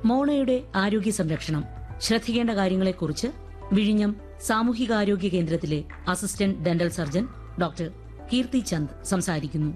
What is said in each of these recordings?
മോണയുടെ ആരോഗ്യ സംരക്ഷണം ശ്രദ്ധിക്കേണ്ട കാര്യങ്ങളെക്കുറിച്ച് വിഴിഞ്ഞം സാമൂഹികാരോഗ്യ കേന്ദ്രത്തിലെ assistant dental surgeon doctor Keerthi Chand സംസാരിക്കുന്നു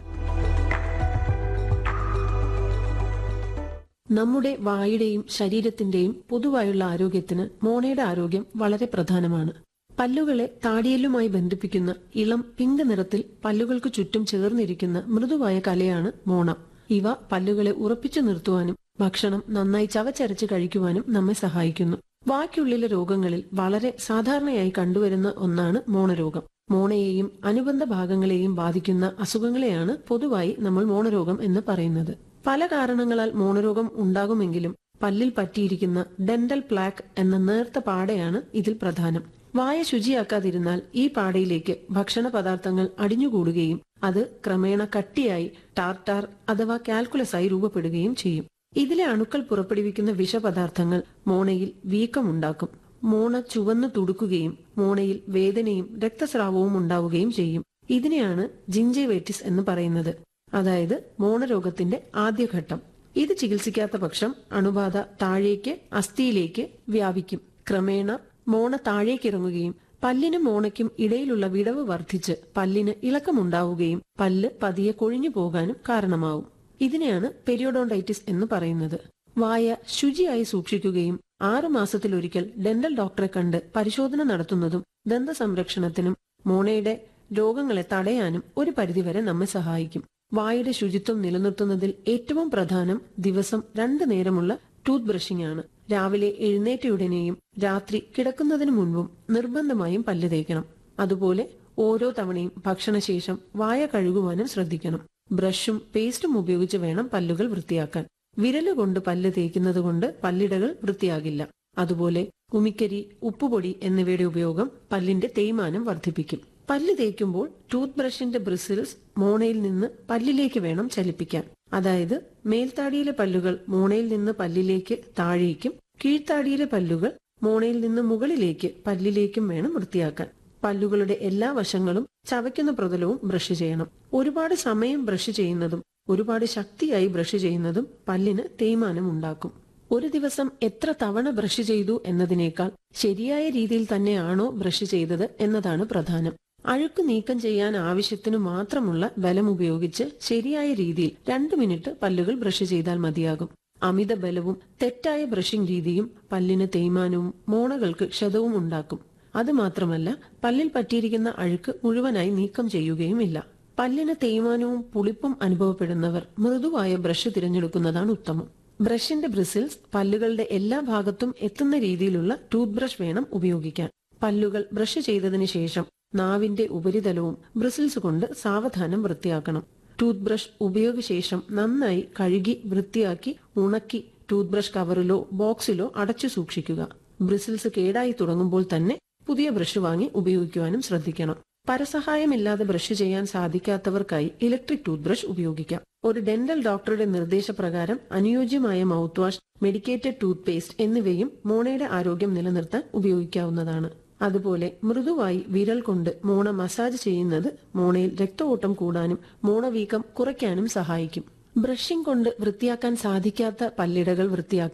നമ്മുടെ വായുടെയും ശരീരത്തിന്റെയും പൊതുവായുള്ള ആരോഗ്യത്തിന് മോണയുടെ ആരോഗ്യം വളരെ പ്രധാനമാണ് പല്ലുകളെ താടിയല്ലുമായി ബന്ധിപ്പിക്കുന്ന ഇളം പിങ്ക് നിറത്തിൽ പല്ലുകൾക്ക് ചുറ്റും ചേർന്നിരിക്കുന്ന മൃദുവായ കലയാണ് മോണ ഇവ പല്ലുകളെ ഉറപ്പിച്ചു നിർത്തുവാനും ഭക്ഷണം നന്നായി ചവച്ചരച്ച് കഴിക്കുവാനും നമ്മെ സഹായിക്കുന്നു വായ്ക്കുള്ളിലെ രോഗങ്ങളിൽ വളരെ സാധാരണയായി കണ്ടുവരുന്ന ഒന്നാണ് മോണരോഗം മോണയെയും അനുബന്ധ ഭാഗങ്ങളെയും ബാധിക്കുന്ന അസുഖങ്ങളെയാണ് പൊതുവായി നമ്മൾ മോണരോഗം എന്ന് പറയുന്നത് പല കാരണങ്ങളാൽ മോണരോഗം ഉണ്ടാകുമെങ്കിലും പല്ലിൽ പറ്റിയിരിക്കുന്ന ഡെന്റൽ പ്ലാക്ക് എന്ന നേർത്ത പാടയാണ് ഇതിൽ പ്രധാനം വായ ശുചിയാക്കാതിരുന്നാൽ ഈ പാടയിലേക്ക് ഭക്ഷണ പദാർത്ഥങ്ങൾ അടിഞ്ഞുകൂടുകയും അത് ക്രമേണ കട്ടിയായി ടാർട്ടാർ അഥവാ കാൽക്കുലസായി രൂപപ്പെടുകയും ചെയ്യും ഇതിലെ അണുക്കൾ പുറപ്പെടുവിക്കുന്ന വിഷപദാർത്ഥങ്ങൾ മോണയിൽ വീക്കമുണ്ടാക്കും മോണ ചുവന്നു തുടുക്കുകയും മോണയിൽ വേദനയും രക്തസ്രാവവും ഉണ്ടാവുകയും ചെയ്യും ഇതിനെയാണ് ജിഞ്ചൈവൈറ്റിസ് എന്ന് പറയുന്നത് അതായത് മോണരോഗത്തിന്റെ ആദ്യഘട്ടം ഇത് ചികിത്സിക്കാത്ത പക്ഷം അണുബാധ താഴേക്ക് അസ്ഥിയിലേക്ക് വ്യാപിക്കും ക്രമേണ മോണ താഴേക്കിറങ്ങുകയും പല്ലിനും മോണയ്ക്കും ഇടയിലുള്ള വിടവ് വർദ്ധിച്ച് പല്ലിന് ഇളക്കമുണ്ടാവുകയും പല്ല് പതിയെ കൊഴിഞ്ഞു പോകാനും കാരണമാവും ഇതിനെയാണ് പെരിയോഡോണ്ടൈറ്റിസ് എന്ന് പറയുന്നത് വായ ശുചിയായി സൂക്ഷിക്കുകയും ആറു മാസത്തിലൊരിക്കൽ ഡെന്റൽ ഡോക്ടറെ കണ്ട് പരിശോധന നടത്തുന്നതും ദന്ത സംരക്ഷണത്തിനും മോണയുടെ രോഗങ്ങളെ തടയാനും ഒരു പരിധിവരെ നമ്മെ സഹായിക്കും വായുടെ ശുചിത്വം നിലനിർത്തുന്നതിൽ ഏറ്റവും പ്രധാനം ദിവസം രണ്ടു നേരമുള്ള ടൂത്ത് ബ്രഷിംഗ് ആണ് രാവിലെ എഴുന്നേറ്റയുടനെയും രാത്രി കിടക്കുന്നതിന് മുൻപും നിർബന്ധമായും പല്ല് തേക്കണം അതുപോലെ ഓരോ തവണയും ഭക്ഷണശേഷം വായ കഴുകുവാനും ശ്രദ്ധിക്കണം ബ്രഷും പേസ്റ്റും ഉപയോഗിച്ച് വേണം പല്ലുകൾ വൃത്തിയാക്കാൻ വിരല് കൊണ്ട് പല്ല് തേക്കുന്നത് കൊണ്ട് പല്ലിടകൾ വൃത്തിയാകില്ല അതുപോലെ ഉമിക്കരി ഉപ്പുപൊടി എന്നിവയുടെ ഉപയോഗം പല്ലിന്റെ തേയ്മാനം വർദ്ധിപ്പിക്കും പല്ല് തേക്കുമ്പോൾ ടൂത്ത് ബ്രഷിന്റെ ബ്രിസിൽസ് മോണയിൽ നിന്ന് പല്ലിലേക്ക് വേണം ചലിപ്പിക്കാൻ അതായത് മേൽത്താടിയിലെ പല്ലുകൾ മോണയിൽ നിന്ന് പല്ലിലേക്ക് താഴേക്കും കീഴ്ത്താടിയിലെ പല്ലുകൾ മോണയിൽ നിന്ന് മുകളിലേക്ക് പല്ലിലേക്കും വേണം വൃത്തിയാക്കാൻ പല്ലുകളുടെ എല്ലാ വശങ്ങളും ചവയ്ക്കുന്ന പ്രതലവും ബ്രഷ് ചെയ്യണം ഒരുപാട് സമയം ബ്രഷ് ചെയ്യുന്നതും ഒരുപാട് ശക്തിയായി ബ്രഷ് ചെയ്യുന്നതും പല്ലിന് തേയ്മാനം ഉണ്ടാക്കും ഒരു ദിവസം എത്ര തവണ ബ്രഷ് ചെയ്തു എന്നതിനേക്കാൾ ശരിയായ രീതിയിൽ തന്നെയാണോ ബ്രഷ് ചെയ്തത് എന്നതാണ് പ്രധാനം അഴുക്ക് നീക്കം ചെയ്യാൻ ആവശ്യത്തിനു മാത്രമുള്ള ബലം ഉപയോഗിച്ച് ശരിയായ രീതിയിൽ രണ്ടു മിനിറ്റ് പല്ലുകൾ ബ്രഷ് ചെയ്താൽ മതിയാകും അമിത ബലവും തെറ്റായ ബ്രഷിംഗ് രീതിയും പല്ലിന് തേയ്മാനവും മോണകൾക്ക് ക്ഷതവും ഉണ്ടാക്കും അതുമാത്രമല്ല പല്ലിൽ പറ്റിയിരിക്കുന്ന അഴുക്ക് മുഴുവനായി നീക്കം ചെയ്യുകയുമില്ല പല്ലിന് തേയ്മാനവും പുളിപ്പും അനുഭവപ്പെടുന്നവർ മൃദുവായ ബ്രഷ് തിരഞ്ഞെടുക്കുന്നതാണ് ഉത്തമം ബ്രഷിന്റെ ബ്രിസിൽസ് പല്ലുകളുടെ എല്ലാ ഭാഗത്തും എത്തുന്ന രീതിയിലുള്ള ടൂത്ത് ബ്രഷ് വേണം ഉപയോഗിക്കാൻ പല്ലുകൾ ബ്രഷ് ചെയ്തതിനു ശേഷം നാവിന്റെ ഉപരിതലവും ബ്രിസിൽസ് കൊണ്ട് സാവധാനം വൃത്തിയാക്കണം ടൂത്ത് ബ്രഷ് ഉപയോഗശേഷം നന്നായി കഴുകി വൃത്തിയാക്കി ഉണക്കി ടൂത്ത് ബ്രഷ് കവറിലോ ബോക്സിലോ അടച്ചു സൂക്ഷിക്കുക ബ്രിസിൽസ് കേടായി തുടങ്ങുമ്പോൾ തന്നെ പുതിയ ബ്രഷ് വാങ്ങി ഉപയോഗിക്കുവാനും ശ്രദ്ധിക്കണം പരസഹായമില്ലാതെ ബ്രഷ് ചെയ്യാൻ സാധിക്കാത്തവർക്കായി ഇലക്ട്രിക് ടൂത്ത് ബ്രഷ് ഉപയോഗിക്കാം ഒരു ഡെന്റൽ ഡോക്ടറുടെ നിർദ്ദേശപ്രകാരം അനുയോജ്യമായ mouthwash medicated toothpaste എന്നിവയും മോണയുടെ ആരോഗ്യം നിലനിർത്താൻ ഉപയോഗിക്കാവുന്നതാണ് അതുപോലെ മൃദുവായി വിരൽ കൊണ്ട് മോണ മസാജ് ചെയ്യുന്നത് മോണയിൽ രക്തഓട്ടം കൂടാനും മോണവീക്കം കുറയ്ക്കാനും സഹായിക്കും ബ്രഷിംഗ് കൊണ്ട് വൃത്തിയാക്കാൻ സാധിക്കാത്ത പല്ലിടകൾ വൃത്തിയാക്കാൻ